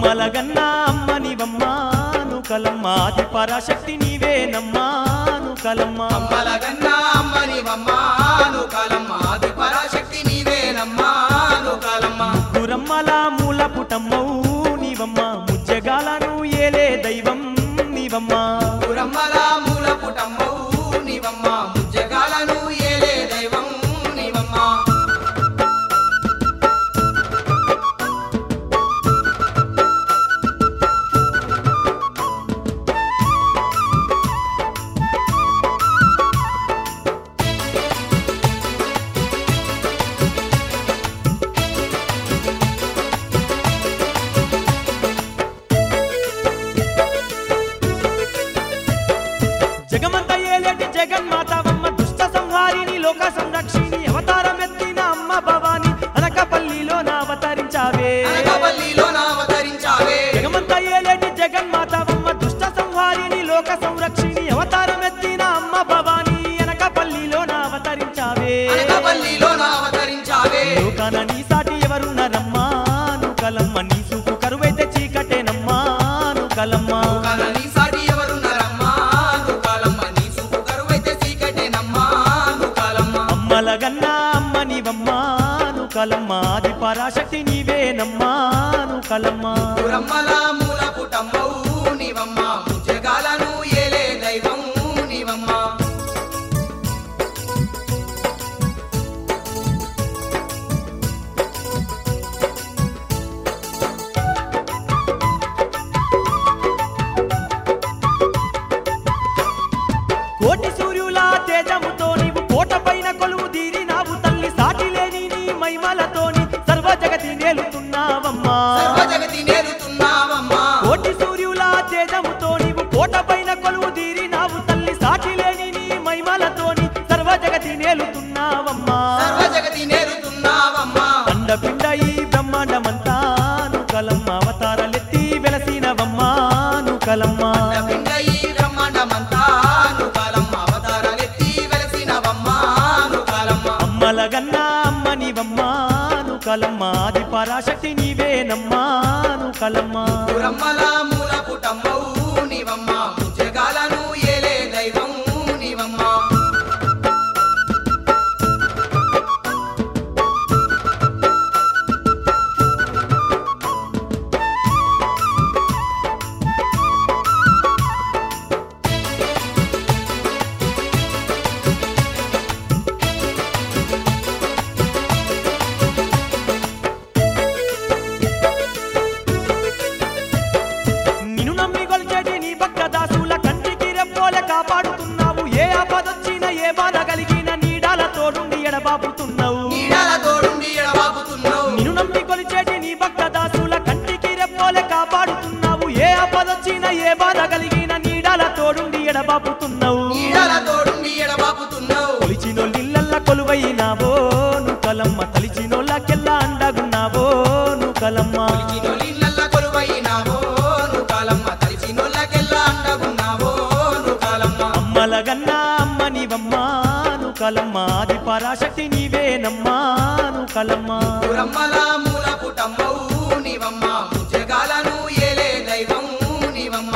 అమ్మలగన్నా అమ్మ నీవమ్మా నూకలమ్మ ఆది పరాశక్తి నీవేనమ్మా నూకలమ్మ అమ్మలగన్నా అమ్మనివమ్మా నూకాలమ్మ ఆది పరాశక్తి నీవేనమ్మా నూకాలమ్మ గురమ్మల మూల పుటమ్మవు నీవమ్మ ముజ్జగాలను ఏలే దైవం నీవమ్మా పురమ్మల మూల పుటమ్మవు నీవమ్మ ముజ్జగాలను ఏలే దైవం నీవమ్మ జగమంత ఏలేటి జగన్మాతవమ్మ దుష్ట సంహారిని లోక సంరక్షిణి అవతారం ఎత్తిన అమ్మ భవాని అనకపల్లిలో అవతరించావే అనకపల్లిలో అవతరించావే జగమంత ఏలేటి జగన్మాతవమ్మ దుష్ట సంహారిని లోక సంరక్షిణి అవతారం ఎత్తిన అమ్మ భవాని అనకపల్లిలో అవతరించావే అనకపల్లిలో అవతరించావే లోకాన నీ సాటి ఎవరున్నారమ్మా నూకలమ్మ నీ చూపు కరువైతే చీకటేనమ్మా నూకలమ్మ నూకాల నీ సాటి ఎవరున్నారమ్మా నూకాలమ్మ నీ చూపు కరువైతే చీకటేనమ్మా నూకాలమ్మ అమ్మలగన్నా అమ్మ నీవమ్మా నూకలమ్మ ఆది పరాశక్తి నీవేనమ్మా నూకలమ్మ పురమ్మల మూల పుటమ్మవు నీవమ్మ ముజ్జగాలను ఏలే దైవం నీవమ్మ కోటి సూర్యుల తేజముతో నీవు కోట పైన కొలువు తీరినావు తల్లి సాటి లేని నీ మైమలతోని సర్వ జగతి నేలుతున్నావమ్మా సర్వ జగతి నేరుతున్నావమ్మా కోటి సూర్యుల తేజముతో నీవు కోట పైన కొలువు తీరినావు తల్లి సాటి లేని నీ మైమలతోని సర్వ జగతి నేలుతున్నావమ్మా సర్వ జగతి నేరుతున్నావమ్మా అండపిండ ఈ బ్రహ్మాండమంతా నూకలమ్మ అవతారలెత్తి వెలసినవమ్మా నూకలమ్మ పిండ ఈ బ్రహ్మాండమంతా నూకాలమ్మ అవతారాలెత్తి వెలసినవమ్మా నూకాలమ్మ అమ్మలగన్నా అమ్మ నీవమ్మా నూకలమ్మ ఆది పరాశక్తి నీవేనమ్మా నూకలమ్మ పురమ్మల మూల పుటమ్మవు నీవమ్మ ముజ్జగాలను ఏలే దైవం నీవమ్మ నిన్ను నమ్మి కొలిచేటి నీ భక్త దాసుల కంటికి రెప్పోలే కాపాడుతున్నావు ఏ ఆపదొచ్చిన ఏ బాధ కలిగిన నీడాల తోడుండి ఎడబాపుతున్నావు నీడల తోడుండి ఎడబాపుతున్నావు నిన్ను నమ్మి కొలిచేటి నీ భక్త దాసుల కంటికి రెప్పోలే కాపాడుతున్నావు ఏ ఆపదొచ్చిన ఏ బాధ కలిగిన నీడాల తోడుండి ఎడబాపుతున్నావు నీడల తోడుండి ఎడబాపుతున్నావు కొలిచినోళ్ళిళ్ళల్ల కొలువైనావో నూకలమ్మ తలిచినోళ్ళకెల్లా అండగున్నావో నూకలమ్మ కొలిచినోళ్ళిళ్ళల్ల కొలువైనావో నూకాలమ్మ తలిచినోళ్ళకెల్లా అండగున్నావో నూకాలమ్మ అమ్మలగన్నా అమ్మ నీవమ్మా నూకలమ్మ ఆది పరాశక్తి నీవేనమ్మా నూకలమ్మ పురమ్మల మూల పుటమ్మవు నీవమ్మ ముజ్జగాలను ఏలే దైవం నీవమ్మ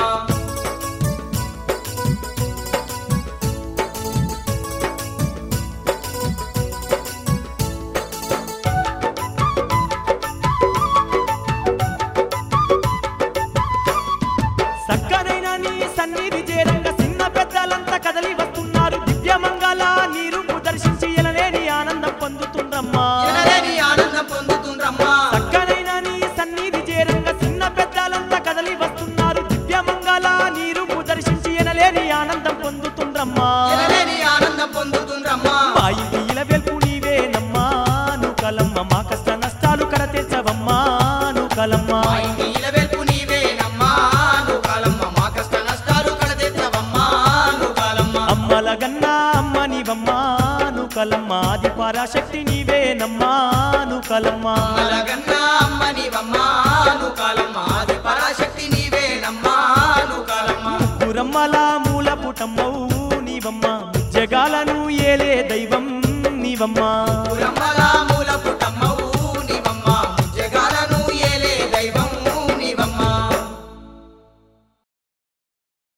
సక్కనైన నీ సన్నిధి చేరంగ చిన్న పెద్దలంతా కదలి వస్తున్నారు దివ్యమంగళ నీ రూపు దర్శించి ఎనలేని ఆనందం పొందుతుండ్రమ్మా ఎనలేని ఆనందం పొందుతుండ్రమ్మా సక్కనైన నీ సన్నిధి చేరంగ చిన్న పెద్దలంతా కదలి వస్తున్నారు దివ్యమంగళ నీ రూపు దర్శించి ఎనలేని ఆనందం పొందుతుండ్రమ్మా ఎనలేని ఆనందం పొందుతుండ్రమ్మా మా ఇంటిల వెల్పు నీవేనమ్మా నూకలమ్మ మా కష్ట నష్టాలు కడతెచ్చవమ్మా నూకలమ్మ మా ఇంటి ఇలవెల్పు నీవేనమ్మా నూకాలమ్మ మా కష్ట నష్టాలు కడదెత్తవమ్మా నూకాలమ్మ అమ్మలగన్నా అమ్మ నీవమ్మా నూకలమ్మ ఆది పరాశక్తి నీవేనమ్మా నూకలమ్మ అలగన్నా అమ్మ నీవమ్మా నూకాలమ్మ ఆది పరాశక్తి నీవేనమ్మా నూకాలమ్మ గురమ్మల మూల పుటమ్మవు నీవమ్మ జగాలను ఏలే దైవం నీవమ్మా